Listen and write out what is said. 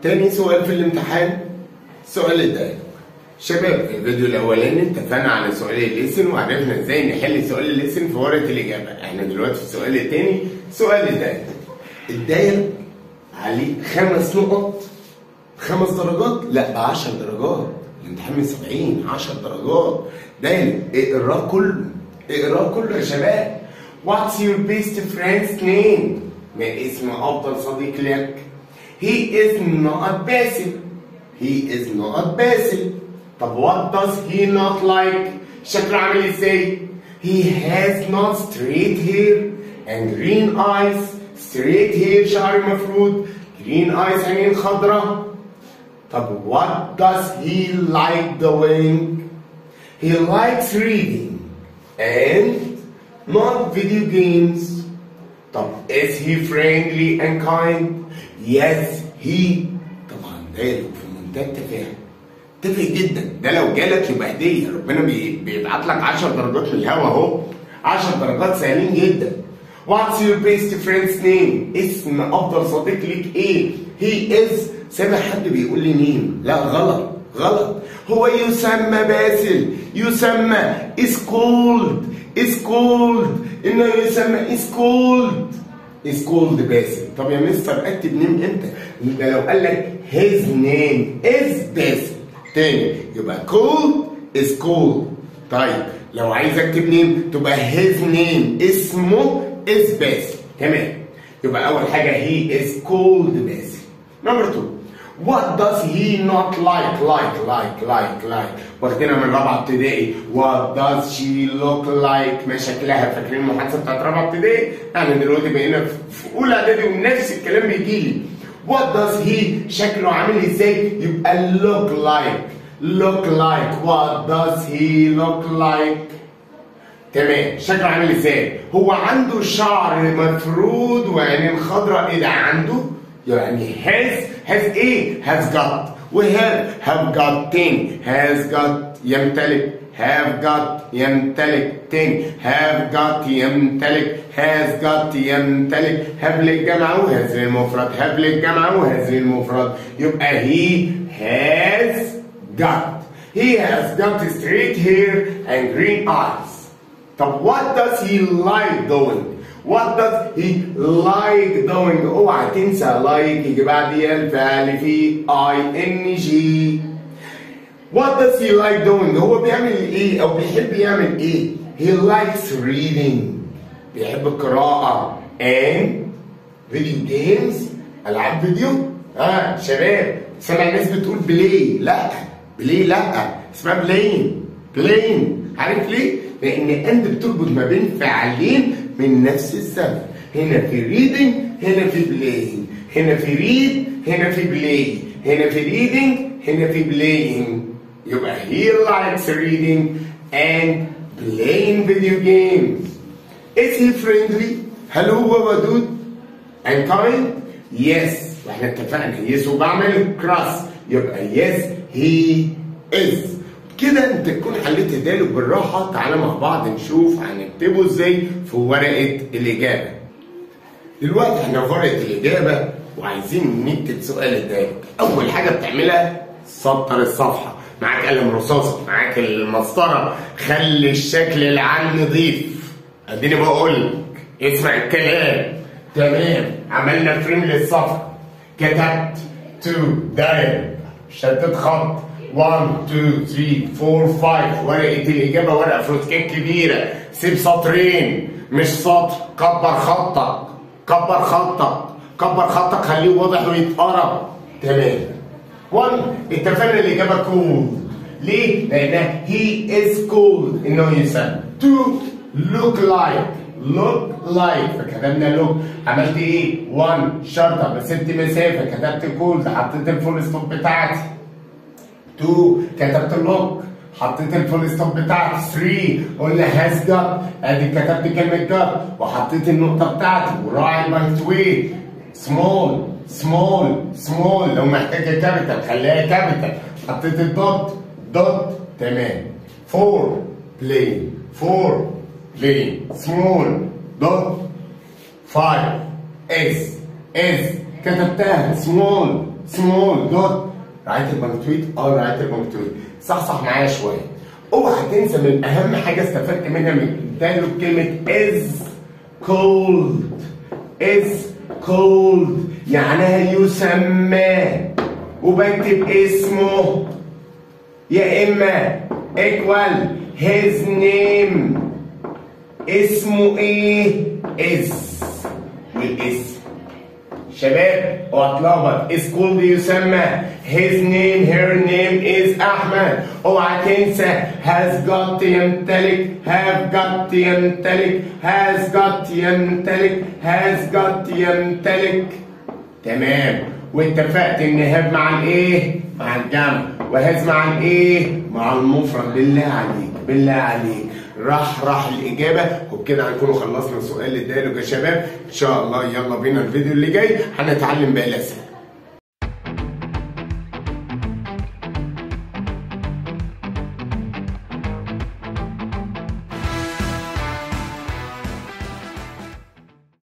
تاني سؤال في الامتحان سؤال الدايلوج شباب في الفيديو الاولاني اتفقنا على سؤال الليسن وعرفنا ازاي نحل سؤال الليسن في ورقه الاجابه احنا دلوقتي في السؤال التاني سؤال الدايلوج الدايلوج عليه خمس نقط خمس درجات لا ب 10 درجات الامتحان من 70 10 درجات دايلوج اقراه كله اقراه كله يا شباب What's your best friend's name؟ ما اسم افضل صديق لك He is not باسل He is not باسل طب what does he not like شكله عامل ازاي He has not straight hair and green eyes straight hair شعر مفرود green eyes عينين خضراء طب what does he like doing He likes reading and not video games طب is he friendly and kind yes he طبعا ده في منتهى التفاهم تفرق جدا ده لو جالك يبقى هديه ربنا بي- بيبعت لك 10 درجات للهوا اهو 10 درجات سهلين جدا What's your best friend's name؟ اسم افضل صديق ليك ايه؟ He is سامع حد بيقول لي مين؟ لا غلط غلط هو يسمى باسل يسمى is called is called انه يسمى is called is called باسل طب يا مستر اكتب نيم امتى؟ ده لو قال لك his name is باسل تاني يبقى called is called طيب لو عايز اكتب نيم تبقى his name اسمه is باسل تمام يبقى اول حاجه he is called باسل نمبر 2 What does he not like like like like like واخدينها من رابعه ابتدائي What does she look like ما شكلها فاكرين المحادثه بتاعت رابعه ابتدائي احنا دلوقتي بقينا في اولى اعدادي ونفس الكلام بيجي لي What does he شكله عامل ازاي يبقى look like look like What does he look like تمام شكله عامل ازاي هو عنده شعر مفرود وعينين خضراء ايه ده عنده يعني has has ايه has got و have have got thing has got يمتلك have got يمتلك thing have got يمتلك has got يمتلك have للجمع وهذا للمفرد have للجمع وهذا للمفرد يبقى he has got he has got straight hair and green eyes طب what does he like doing what does he like doing اوعى تنسى like يجي بعديها الفعل في اي ان جي what does he like doing هو بيعمل ايه او بيحب يعمل ايه he likes reading بيحب القراءة and video games العاب فيديو اه شباب سامع الناس بتقول بلاي لا بلاي لا اسمها بلاين بلاين عارف ليه؟ لان اند بتربط ما بين فعلين من نفس السبب هنا في ريدنج هنا في بلاينج هنا في ريد هنا في بلاي هنا في ريدنج هنا في بلاينج يبقى he likes reading and playing video games is he friendly هل هو ودود and kind yes واحنا اتفقنا yes وبعمل كراس يبقى yes he is كده انت تكون حليت الدالو بالراحه تعالى مع بعض نشوف هنكتبه ازاي في ورقه الاجابه دلوقتي احنا في ورقه الاجابه وعايزين نكتب سؤال الدالو اول حاجه بتعملها سطر الصفحه معاك قلم رصاصه معاك المسطره خلي الشكل العام نظيف اديني بقول لك اسمع الكلام تمام عملنا فريم للصفحه كتبت تو داير شدت خط 1 2 3 4 5 ورقه الاجابه ورقه فروتكيك كبيره سيب سطرين مش سطر كبر خطك كبر خطك كبر خطك خليه واضح ويتقرب تمام 1 اتفقنا الاجابه كول ليه؟ لانها هي از كول انه يسمى 2 look like look like فكتبنا look عملت ايه؟ 1 شرطه بسبت مسافه كتبت كول حطيت الفول ستوب بتاعتي 2 كتبت اللوك حطيت الفول ستوب بتاعتي 3 قلنا هاز جت ادي كتبت كلمه جت وحطيت النقطه بتاعتي وراعي البايت ويت سمول سمول سمول لو محتاجه كابيتال خليها كابيتال حطيت الدوت دوت تمام 4 بلاي 4 بلاي سمول دوت 5 اس اس كتبتها سمول سمول دوت رعايه البنكتويت اه رعايه البنكتويت صح صح معايا شويه اوعى تنسى من اهم حاجه استفدت منها من اداله كلمه از كولد از كولد يعنيها يسمى وبكتب اسمه يا اما equal his name اسمه ايه اس والاسم شباب اوعى تلخبط is called يسمى his name her name is احمد اوعى تنسى has got يمتلك have got يمتلك has got يمتلك has got يمتلك تمام واتفقت ان هاب مع الايه مع الجمع وهاز مع الايه مع المفرد بالله عليك بالله عليك راح راح الاجابه وبكده هنكون خلصنا السؤال الدالج يا شباب ان شاء الله يلا بينا الفيديو اللي جاي هنتعلم باقي الاسئله